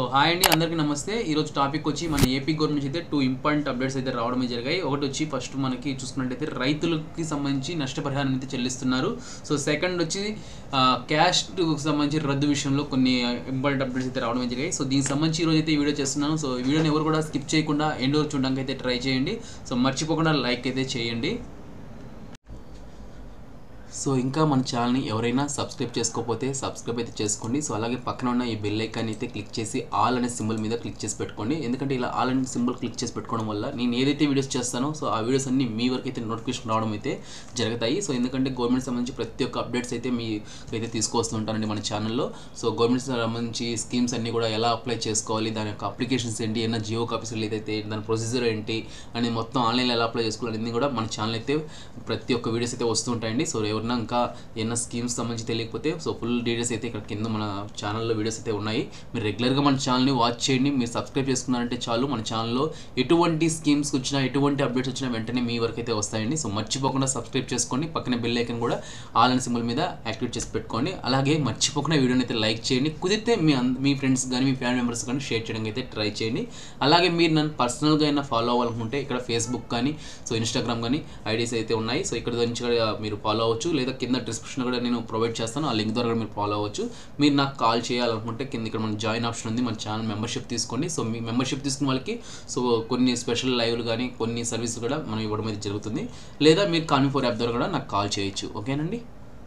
hi అండి అందరికీ నమస్తే ఈరోజు టాపిక్ వచ్చి మన ఏపీ గవర్నమెంట్ నుంచి అయితే టూ ఇంపార్టెంట్ అప్డేట్స్ అయితే రావడమే జరిగాయి ఒకటి వచ్చి ఫస్ట్ మనకి చూసుకున్నట్టయితే రైతులకి సంబంధించి నష్టపరిహారం అయితే చెల్లిస్తున్నారు సో సెకండ్ వచ్చి క్యాష్కి సంబంధించి రద్దు విషయంలో కొన్ని ఇంపార్టెంట్ అప్డేట్స్ అయితే రావడమే జరిగాయి సో దీనికి సంబంధించి ఈరోజు అయితే ఈ వీడియో చేస్తున్నాను సో ఈ వీడియోని ఎవరు కూడా స్కిప్ చేయకుండా ఎండ్ వరకు చూడడానికి అయితే ట్రై చేయండి సో మర్చిపోకుండా లైక్ అయితే చేయండి సో ఇంకా మన ఛానల్ని ఎవరైనా సబ్స్క్రైబ్ చేసుకోకపోతే సబ్స్క్రైబ్ అయితే చేసుకోండి సో అలాగే పక్కన ఉన్న ఈ బెల్ ఐకాన్ అయితే క్లిక్ చేసి ఆల్ అనే సింబల్ మీద క్లిక్ చేసి పెట్టుకోండి ఎందుకంటే ఇలా ఆల్ అనే సింబల్ క్లిక్ చేసి పెట్టుకోవడం వల్ల నేను ఏదైతే వీడియోస్ చేస్తానో సో ఆ వీడియోస్ అన్ని మీ వరకు అయితే నోటిఫికేషన్ రావడం అయితే జరుగుతాయి సో ఎందుకంటే గవర్నమెంట్ సంబంధించి ప్రతి ఒక్క అప్డేట్స్ అయితే మీ అయితే తీసుకొస్తుంటానండి మన ఛానల్లో సో గవర్నమెంట్ సంబంధించి స్కీమ్స్ అన్ని కూడా ఎలా అప్లై చేసుకోవాలి దాని యొక్క అప్లికేషన్స్ ఏంటి ఏమైనా జియో ఆఫీసులు ఏదైతే దాని ప్రొసీజర్ ఏంటి అనేది మొత్తం ఆన్లైన్లో ఎలా అప్లై చేసుకోవాలి అనేది కూడా మన ఛానల్ అయితే ప్రతి ఒక్క వీడియోస్ అయితే వస్తుంటాయండి సో ఎవరైనా ఇంకా ఏమైనా స్కీమ్స్ సంబంధించి తెలియకపోతే సో ఫుల్ డీటెయిల్స్ అయితే ఇక్కడ కింద మన ఛానల్లో వీడియోస్ అయితే ఉన్నాయి మీరు రెగ్యులర్గా మన ఛానల్ని వాచ్ చేయండి మీరు సబ్స్క్రైబ్ చేసుకున్నారంటే చాలు మన ఛానల్లో ఎటువంటి స్కీమ్స్ వచ్చినా ఎటువంటి అప్డేట్స్ వచ్చినా వెంటనే మీ వరకు అయితే వస్తాయండి సో మర్చిపోకుండా సబ్స్క్రైబ్ చేసుకోండి పక్కన బెల్ ఐకన్ కూడా ఆల్ అనే సింబల్ మీద యాక్టివేట్ చేసి పెట్టుకోండి అలాగే మర్చిపోకుండా వీడియోని అయితే లైక్ చేయండి కుదిరితే మీ అన్- మీ ఫ్రెండ్స్ కానీ మీ ఫ్యామిలీ మెంబర్స్ కానీ షేర్ చేయడానికి అయితే ట్రై చేయండి అలాగే మీరు నన్ను పర్సనల్గా అయినా ఫాలో అవ్వాలనుకుంటే ఇక్కడ ఫేస్బుక్ కానీ సో ఇన్స్టాగ్రామ్ కానీ ఐడీస్ అయితే ఉన్నాయి సో ఇక్కడ నుంచి కూడా మీరు ఫాలో అవ్వచ్చు లేదా కింద డిస్క్రిప్షన్ కూడా నేను ప్రొవైడ్ చేస్తాను ఆ లింక్ ద్వారా కూడా మీరు ఫాలో అవ్వచ్చు మీరు నాకు కాల్ చేయాలనుకుంటే కింద ఇక్కడ మన జాయిన్ ఆప్షన్ ఉంది మన ఛానల్ మెంబర్షిప్ తీసుకోండి సో మీ మెంబర్షిప్ తీసుకున్న వాళ్ళకి సో కొన్ని స్పెషల్ లైవ్లు కానీ కొన్ని సర్వీసులు కూడా మనం ఇవ్వడం అయితే జరుగుతుంది లేదా మీరు కాన్వీ ఫోర్ యాప్ ద్వారా కూడా నాకు కాల్ చేయొచ్చు ఓకేనండి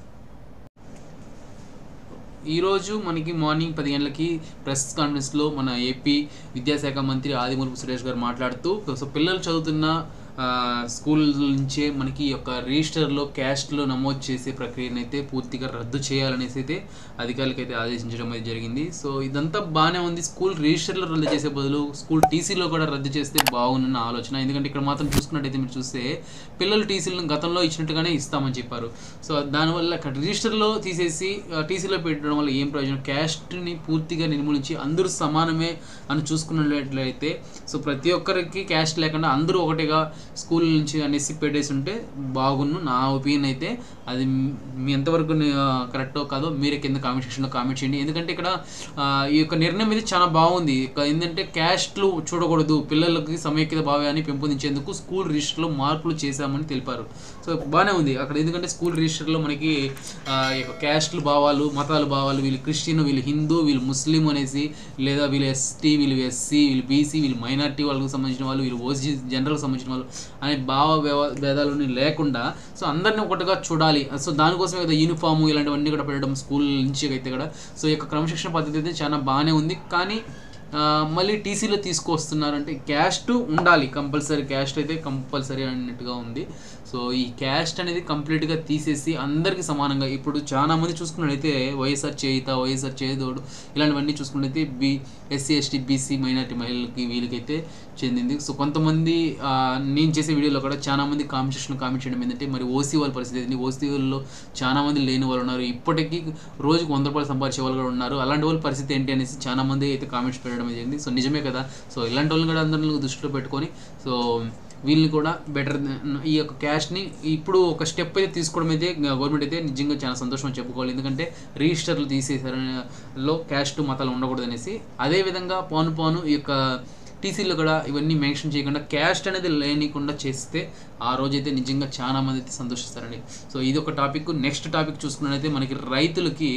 ఈరోజు మనకి మార్నింగ్ పది గంటలకి ప్రెస్ కాన్ఫరెన్స్లో మన ఏపీ విద్యాశాఖ మంత్రి ఆదిమూలపు సురేష్ గారు మాట్లాడుతూ సో పిల్లలు చదువుతున్న ఆ, స్కూల్ నుంచే మనకి ఈ యొక్క రిజిస్టర్లో క్యాస్ట్లో నమోదు చేసే ప్రక్రియను అయితే పూర్తిగా రద్దు చేయాలనేసి అయితే అధికారులకు అయితే ఆదేశించడం అయితే జరిగింది సో ఇదంతా బాగానే ఉంది స్కూల్ రిజిస్టర్లో రద్దు చేసే బదులు స్కూల్ టీసీలో కూడా రద్దు చేస్తే బాగుందన్న ఆలోచన ఎందుకంటే ఇక్కడ మాత్రం చూసుకున్నట్టయితే మీరు చూస్తే పిల్లలు టీసీలను గతంలో ఇచ్చినట్టుగానే ఇస్తామని చెప్పారు సో దానివల్ల అక్కడ రిజిస్టర్లో తీసేసి టీసీలో పెట్టడం వల్ల ఏం ప్రయోజనం క్యాస్ట్ని పూర్తిగా నిర్మూలించి అందరూ సమానమే అని చూసుకున్నట్లయితే సో ప్రతి ఒక్కరికి క్యాస్ట్ లేకుండా అందరూ ఒకటిగా స్కూల్ నుంచి అనేసి పెట్టేసి ఉంటే బాగున్ను నా ఒపీనియన్ అయితే అది మీ ఎంతవరకు కరెక్టో కాదో మీరే కింద కామెంట్ సెక్షన్లో కామెంట్ చేయండి ఎందుకంటే ఇక్కడ ఆ, ఈ యొక్క నిర్ణయం ఇది చాలా బాగుంది ఇక ఏంటంటే క్యాస్ట్లు చూడకూడదు పిల్లలకి సమైక్యత భావాన్ని పెంపొందించేందుకు స్కూల్ రిజిస్టర్లో మార్పులు చేశామని తెలిపారు సో బాగానే ఉంది అక్కడ ఎందుకంటే స్కూల్ రిజిస్టర్లో మనకి ఆ, ఈ యొక్క క్యాస్ట్లు భావాలు మతాలు భావాలు వీళ్ళు క్రిస్టియన్ వీళ్ళు హిందూ వీళ్ళు ముస్లిం అనేసి లేదా వీళ్ళు ఎస్టీ వీళ్ళు ఎస్సీ వీళ్ళు బీసీ వీళ్ళు మైనార్టీ వాళ్ళకి సంబంధించిన వాళ్ళు వీళ్ళు ఓసీ జనరల్కి సంబంధించిన వాళ్ళు అనే భావ వ్యవ- భేదాలు లేకుండా సో అందరినీ ఒకటిగా చూడాలి సో దానికోసమే కదా యూనిఫామ్ ఇలాంటివన్నీ కూడా పెట్టడం స్కూల్ నుంచి అయితే కూడా సో ఈ యొక్క క్రమశిక్షణ పద్ధతి అయితే చాలా బాగానే ఉంది కానీ ఆ, మళ్ళీ టీసీలో తీసుకొస్తున్నారంటే క్యాస్ట్ ఉండాలి కంపల్సరీ క్యాస్ట్ అయితే కంపల్సరీ అన్నట్టుగా ఉంది సో ఈ క్యాస్ట్ అనేది కంప్లీట్గా తీసేసి అందరికీ సమానంగా ఇప్పుడు చాలా మంది చూసుకున్నట్టయితే వైఎస్ఆర్ చేయిత వైఎస్ఆర్ చేదోడు ఇలాంటివన్నీ చూసుకున్నట్టయితే B SC ST BC minority మహిళలకి వీళ్ళకైతే చెందింది సో కొంతమంది ఆ, నేను చేసే వీడియోలో కూడా చాలా మంది కామెంట్ సెక్షన్ కామెంట్ చేయడం ఏంటంటే మరి ఓసీ వాళ్ళ పరిస్థితి ఏంటి ఓసీ వాళ్ళలో చాలా మంది లేని వాళ్ళు ఉన్నారు ఇప్పటికీ రోజుకు వంద రూపాయలు సంపాదించే వాళ్ళు కూడా ఉన్నారు అలాంటి వాళ్ళ పరిస్థితి ఏంటి అనేసి చాలా మంది అయితే కామెంట్స్ పెట్టడం జరిగింది సో నిజమే కదా సో ఇలాంటి వాళ్ళని కూడా అందరిని దృష్టిలో పెట్టుకొని సో వీళ్ళని కూడా బెటర్ ఈ యొక్క క్యాష్ని ఇప్పుడు ఒక స్టెప్ అయితే తీసుకోవడం అయితే గవర్నమెంట్ అయితే నిజంగా చాలా సంతోషం అని చెప్పుకోవాలి ఎందుకంటే రిజిస్టర్లు తీసేసారని లో క్యాస్ట్ మతాలు ఉండకూడదు అనేసి అదేవిధంగా పోను పోను ఈ యొక్క టీసీలో కూడా ఇవన్నీ మెన్షన్ చేయకుండా క్యాస్ట్ అనేది లేనికుండా చేస్తే ఆ రోజైతే నిజంగా చాలా మంది అయితే సంతోషిస్తారండి సో ఇది ఒక టాపిక్ నెక్స్ట్ టాపిక్ చూసుకున్నట్లయితే మనకి రైతులకి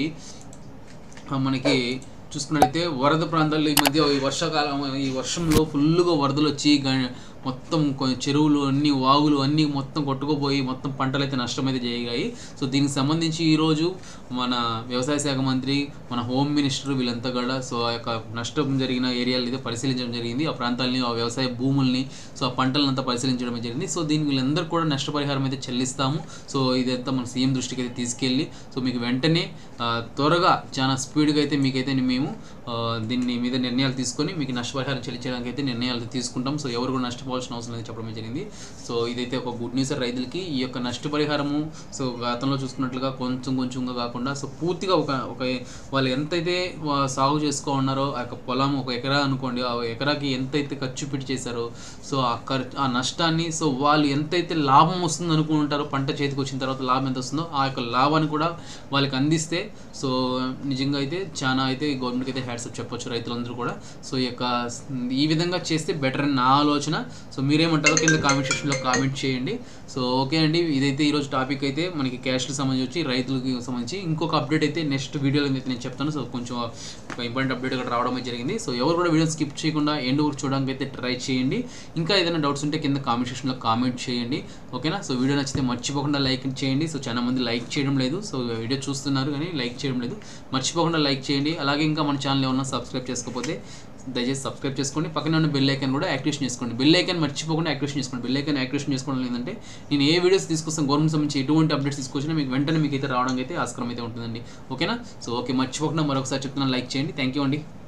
ఆ, మనకి చూసుకున్నట్లయితే వరద ప్రాంతాల్లో ఈ మధ్య ఈ వర్షాకాలం ఈ వర్షంలో ఫుల్గా వరదలు వచ్చి గ- మొత్తం కొ- చెరువులు అన్ని వాగులు అన్నీ మొత్తం కొట్టుకుపోయి మొత్తం పంటలు అయితే నష్టం అయితే జరిగాయి సో దీనికి సంబంధించి ఈరోజు మన వ్యవసాయ శాఖ మంత్రి మన హోమ్ మినిస్టర్ వీళ్ళంతా కూడా సో ఆ యొక్క నష్టం జరిగిన ఏరియాలు అయితే పరిశీలించడం జరిగింది ఆ ప్రాంతాలని ఆ వ్యవసాయ భూముల్ని సో ఆ పంటలంతా పరిశీలించడం జరిగింది సో దీనికి వీళ్ళందరూ కూడా నష్టపరిహారం అయితే చెల్లిస్తాము సో ఇదంతా మన సీఎం దృష్టికి అయితే తీసుకెళ్ళి సో మీకు వెంటనే ఆ, త్వరగా చాలా స్పీడ్గా అయితే మీకైతే మేము ఆ, దీన్ని మీద నిర్ణయాలు తీసుకొని మీకు నష్టపరిహారం చెల్లించడానికి అయితే నిర్ణయాలు అయితే తీసుకుంటాం సో ఎవరు కూడా నష్టపోవాల్సిన అవసరం లేదు చెప్పడం జరిగింది సో ఇదైతే ఒక గుడ్ న్యూస్ రైతులకి ఈ యొక్క నష్టపరిహారము సో గతంలో చూసుకున్నట్లుగా కొంచెం కొంచెంగా కాకుండా సో పూర్తిగా ఒక ఒక వాళ్ళు ఎంతైతే వా- సాగు చేసుకో ఉన్నారో ఆ యొక్క పొలం ఒక ఎకరా అనుకోండి ఆ ఎకరాకి ఎంతైతే ఖర్చు పెట్టి చేశారో సో ఆ ఖర్చు ఆ నష్టాన్ని సో వాళ్ళు ఎంతైతే లాభం వస్తుంది అనుకుంటారో పంట చేతికి వచ్చిన తర్వాత లాభం ఎంత వస్తుందో ఆ యొక్క లాభాన్ని కూడా వాళ్ళకి అందిస్తే సో నిజంగా అయితే చాలా అయితే గవర్నమెంట్కి అయితే హ్యాట్సప్ చెప్పొచ్చు రైతులందరూ కూడా సో ఈ యొక్క ఈ విధంగా చేస్తే బెటర్ అని నా ఆలోచన సో మీరేమంటారో కింద కామెంట్ సెక్షన్లో కామెంట్ చేయండి సో ఓకే అండి ఇదైతే ఈరోజు టాపిక్ అయితే మనకి క్యాష్కి సంబంధించి వచ్చి రైతులకి సంబంధించి ఇంకొక అప్డేట్ అయితే నెక్స్ట్ వీడియోలో అయితే నేను చెప్తాను సో కొంచెం ఒక ఇంపార్టెంట్ అప్డేట్ ఇక్కడ రావడం అయితే జరిగింది సో ఎవరు కూడా వీడియో స్కిప్ చేయకుండా ఎండ్ వరకు చూడడానికి అయితే ట్రై చేయండి ఇంకా ఏదైనా డౌట్స్ ఉంటే కింద కామెంట్ సెక్షన్లో కామెంట్ చేయండి ఓకేనా సో వీడియో నచ్చితే మర్చిపోకుండా లైక్ చేయండి సో చాలా మంది లైక్ చేయడం లేదు సో వీడియో చూస్తున్నారు కానీ లైక్ చేయడం లేదు మర్చిపోకుండా లైక్ చేయండి అలాగే ఇంకా మన ఛానల్ ఏమన్నా సబ్స్క్రైబ్ చేసుకోకపోతే దయచేసి సబ్స్క్రైబ్ చేసుకోండి పక్కన ఉన్న బెల్ ఐకాన్ కూడా యాక్టివేషన్ చేసుకోండి బెల్ ఐకాన్ మర్చిపోకుండా యాక్టివేషన్ చేసుకోండి బెల్ ఐకాన్ యాక్టివేషన్ చేసుకోవడం ఏంటంటే నేను ఏ వీడియోస్ తీసుకొస్తాను గవర్నమెంట్ సంబంధించి ఎటువంటి అప్డేట్స్ తీసుకొచ్చినా మీకు వెంటనే మీకు అయితే రావడానికి అయితే ఆస్కారం అయితే ఉంటుందండి ఓకేనా సో ఓకే మర్చిపోకుండా మరొకసారి చెప్తున్నాను లైక్ చేయండి థ్యాంక్ యూ అండి